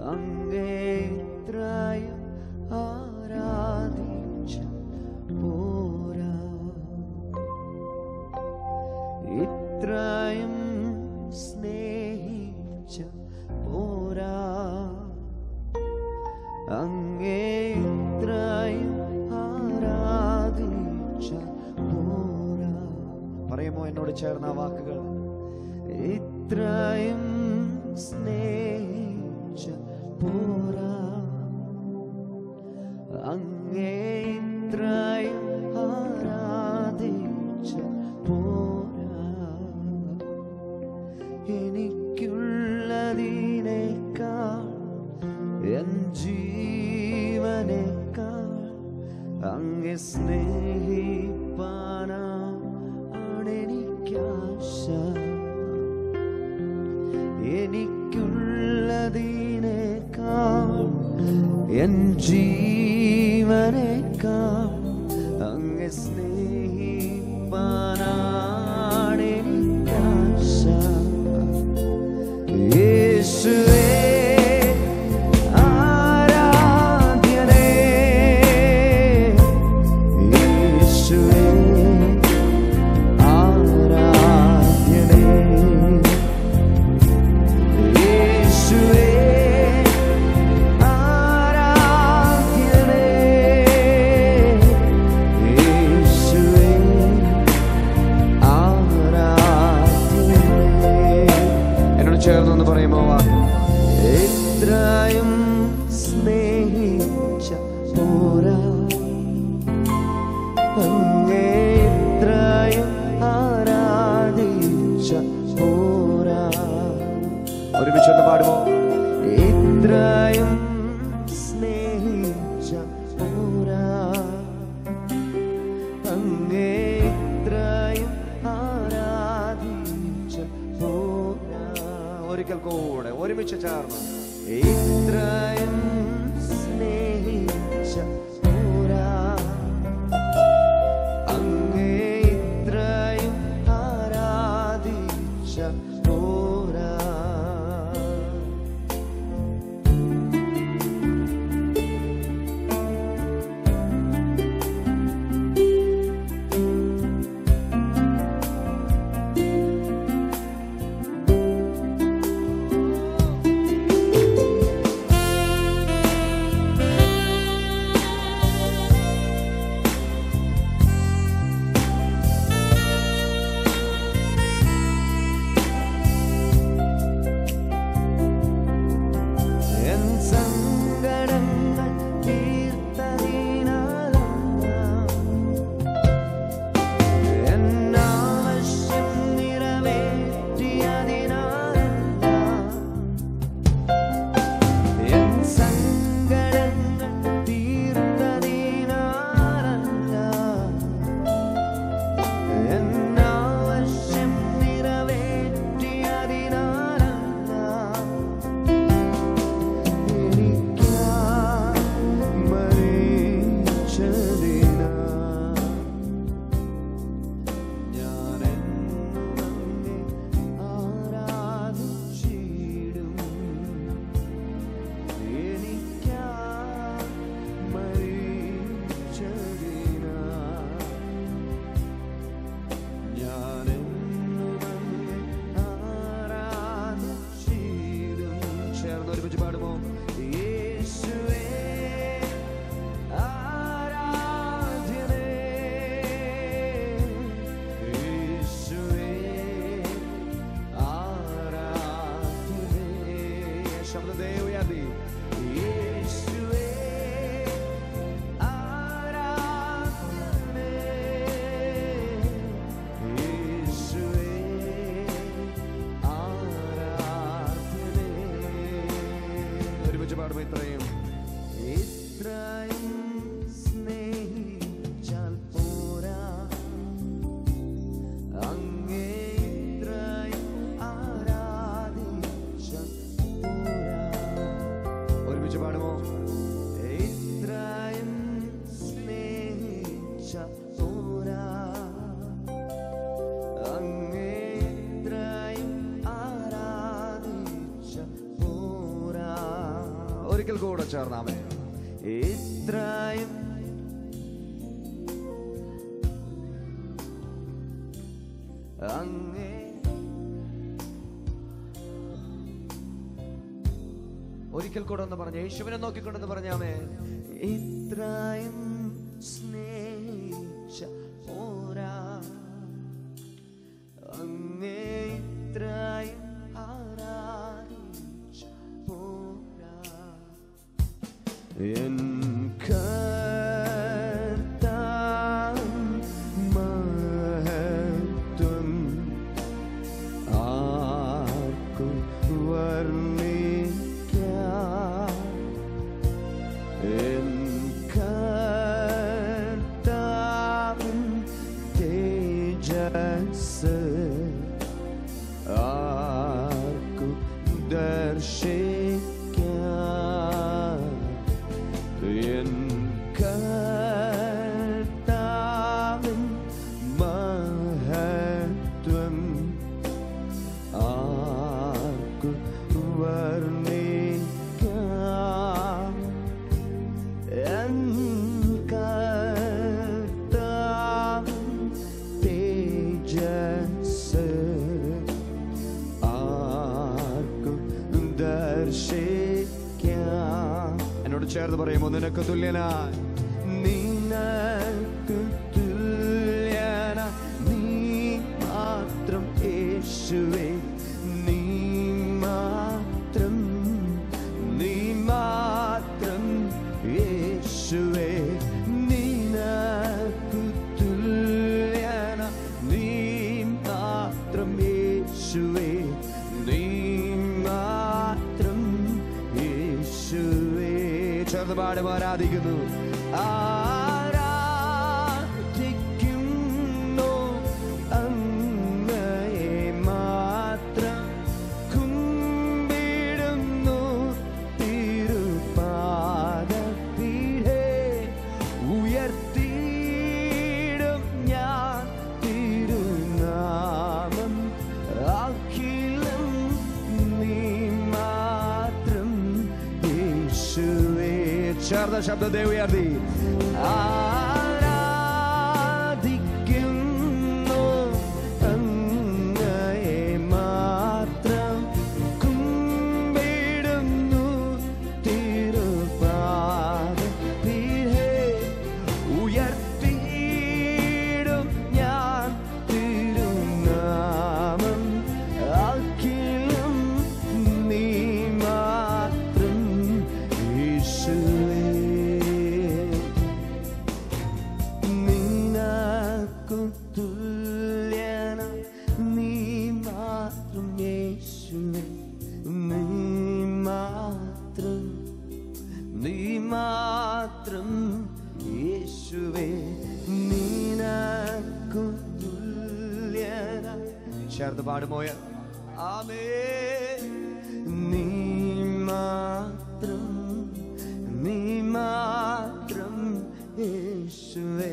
അങ്ങേത്രയും ആരാധിച്ച പോരാ ഇത്രയും സ്നേഹിച്ച പോരാ അങ്ങേത്രയും ആരാധിച്ച പോരാ പറയുമോ എന്നോട് ചേർന്ന ആ വാക്കുകൾ ഇത്രയും സ്നേഹിച്ച പോരാ അങ്ങേ ഇത്രയും ആരാധിച്ച പോരാ എനിക്കുള്ളതിനേക്കാൾ എൻ ജീവനേക്കാൾ അങ്ങെ സ്നേഹിപ്പാനാണെനിക്കാശ എനിക്കുള്ളതിനേക്കാൾ എൻ ജീവനേക്കാൾ അങ്ങെ സ്നേഹിപ്പാനാണെനിക്കാശ യേശുവേ ആരാധ്യനേ യേശുവേ ആരാധ്യനേ യേശുവേ ആരാധ്യനേ യേശുവേ ആരാധ്യനേ എന്നോട് ചേർന്നൊന്ന് പറയുമോ വാക്ക് എത്രയും സ്നേഹിച്ച പോരാ അങ്ങേ എത്രയും ആരാധിച്ച പോരാ ഒരുമിച്ചൊന്ന് പാടുമോ ഇത്രയും സ്നേഹിച്ച പോരാ അങ്ങേ ഇത്രയും ആരാധിച്ച പോരാ ഒരിക്കൽ കൂടെ ഒരുമിച്ച് ചേർന്ന് ഇത്രയും സ്നേഹിച്ച പോരാ അങ്ങേ ഇത്രയും ആരാധിച്ച പോരാ എൻ സങ്കടങ്ങൾ തീർത്തതിനാലല്ല എൻ ആവശ്യം നിറവേറ്റിയതിനാലല്ല എൻ സങ്കടങ്ങൾ തീർത്തതിനാലല്ല എൻ ആവശ്യം നിറവേറ്റിയതിനാലല്ല ചേർന്ന് ഒരുമിച്ച് പാടുമോ യേശുവേ ആരാധ്യനേ യേശുവേ ആരാധ്യനേ ശബ്ദത്തെ ഉയർത്തി യേശുവേ ആരാധ്യനേ യേശുവേ ആരാധ്യനേ ഒരുമിച്ച് പാടുമ്പോ ഇത്രയും ഇത്രയും സ്നേഹിച്ചാൽ പോരാ അങ്ങേ ഇത്രയും ആരാധിച്ചാൽ പോരാ ഒരുമിച്ച് പാടുമോ ഇത്രയും സ്നേഹിച്ച പോരാ അങ്ങേ ഇത്രയും ആരാധിച്ച പോരാ ഒരിക്കൽ കൂടെ ചേർന്നാമേ ഇത്രയും അങ്ങേ ഒരിക്കൽ കൂടെ ഒന്ന് പറഞ്ഞു യേശുവിനെ നോക്കിക്കൊണ്ടെന്ന് പറഞ്ഞാമേ ഇത്രയും സ്നേഹിച്ച പോരാ അങ്ങേ ഇത്രയും ആരാധിച്ച പോരാ എൻ കർത്താവ് മഹത്വം ആർക്കും വർണ്ണിക്കാം എൻ കർത്താവിൻ തേജസ് ആർക്കും ദർശിക്കാം എൻ കർത്താവിൻ മഹത്വം ആർക്കു വർണ്ണിക്കാം എൻ കർത്താവിൻ തേജസ് ആർക്കു ദർശിക്കാം എന്നോട് ചേർന്ന് പറയുമോ നിനക്ക് തുല്യനായി നിനക്ക് തുല്യന നീ മാത്രം യേശുവേ നീ മാത്രം നീ മാത്രം യേശുവേ നിനക്ക് തുല്യന നീ മാത്രം യേശുവേ നീ മാത്രം യേശുവേ ചേർന്ന് പാടും ആരാധിക്കുന്നു ആരാധിക്കുന്നു അങ്ങയെ മാത്രം കുമ്പിടുന്നു തിരുപാദപീഠേ ഉയർത്തിയിടും ഞാൻ തിരുനാമം അഖിലം നീ മാത്രം യേശുവേ ചേർന്ന ശബ്ദത്തെ ഉയർത്തി ആരാധിക്കുന്നു അങ്ങയെ മാത്രം കുമ്പിടുന്നു തിരുപാദപീഠേ ഉയർത്തിയിടും ഞാൻ തിരുനാമം അഖിലം നീ മാത്രം യേശുവേ നിനക്കു തുല്യന നീ മാത്രം യേശുവേ നീ മാത്രം നീ മാത്രം യേശുവേ നിനക്കു തുല്യന ചേർന്ന് പാടുമോയ ആമേ നീ മാത്രം നീ മാത്രം യേശുവേ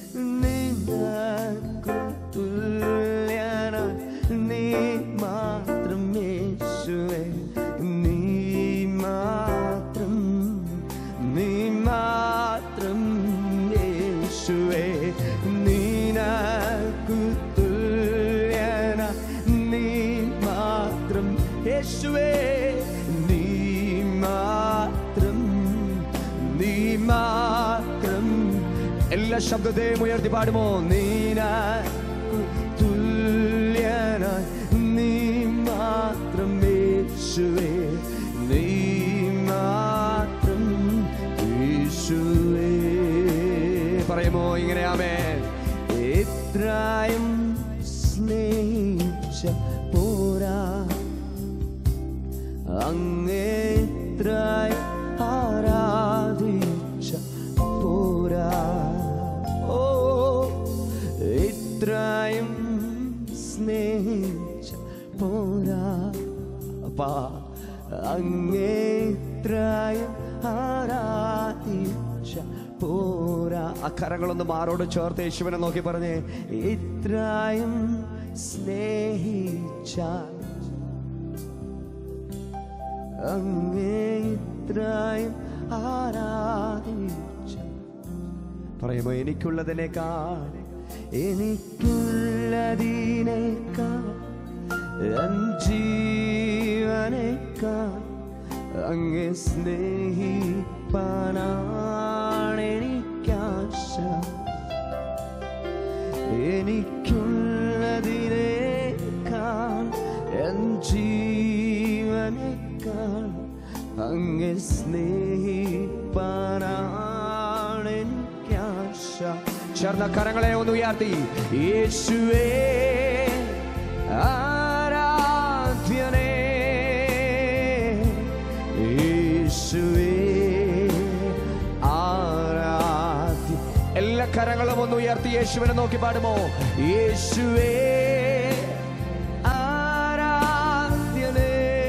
നിനക്കു തുല്യന നീ മാത്രം യേശുവേ നീ മാത്രം നീ മാത്രം യേശുവേ നിനക്കു തുല്യന നീ മാത്രം യേശുവേ നീ മാത്രം നീ മാത്രം എല്ലാ ശബ്ദത്തെയും ഉയർത്തി പാടുമോ നീനക്കു തുല്യന നീ മാത്രം യേശുവേ നീ മാത്രം യേശുവേ പറയുമോ ഇങ്ങനെ ആമേ എത്രയും സ്നേഹിച്ച പോരാ അങ്ങേത്രയും ആരാധിച്ച പോരാ ഓ ഇത്രയും സ്നേഹിച്ച പോരാ അപ്പാ അങ്ങേത്രയും ആരാധിച്ച പോരാ അക്കരങ്ങളൊന്ന് മാറോട് ചേർത്ത് യേശുവിനെ നോക്കി പറഞ്ഞേ ഇത്രയും സ്നേഹിച്ച അങ്ങേ ഇത്രയും ആരാധിച്ച പറയുമ്പോ എനിക്കുള്ളതിനേക്കാൾ എനിക്കുള്ളതിനേക്കാൾ എൻ ജീവനേക്കാൾ അങ്ങ് സ്നേഹിപ്പാനാണ് എനിക്കാശ എനിക്കുള്ളതിനേക്കാൾ എൻ ജീവനേക്കാൾ അങ്ങ് സ്നേഹിപ്പാനാണ് എനിക്കാശ ചേർന്ന കരങ്ങളെ ഒന്ന് ഉയർത്തി യേശുവേ ആരാധ്യനേ യേശുവേ ആരാധ്യ എല്ലാ കരങ്ങളും ഒന്ന് ഉയർത്തി യേശുവിനെ നോക്കി പാടുമോ യേശുവേ ആരാധ്യനേ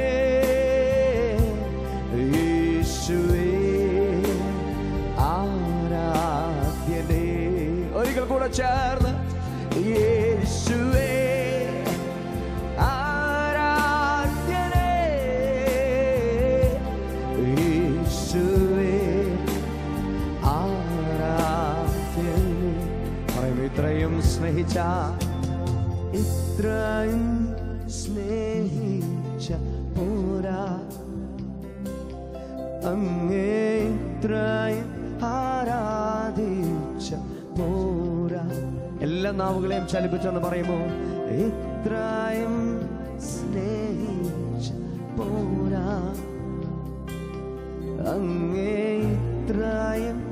യേശുവേ ആരാധ്യനേ ഒരിക്കൽ കൂടെ ചേർന്ന് യേശുവേ ആരാധ്യനേ യേശുവേ ആരാധ്യനേ പറയും ഇത്രയും സ്നേഹിച്ച ഇത്രയും സ്നേഹിച്ച പോരാ അങ്ങേ ഇത്രയും ആരാധിച്ച പോരാ എല്ലാ നാവുകളെയും ചലിപ്പിച്ചെന്ന് പറയുമോ ഇത്രയും സ്നേഹിച്ച പോരാ അങ്ങേ ഇത്രയും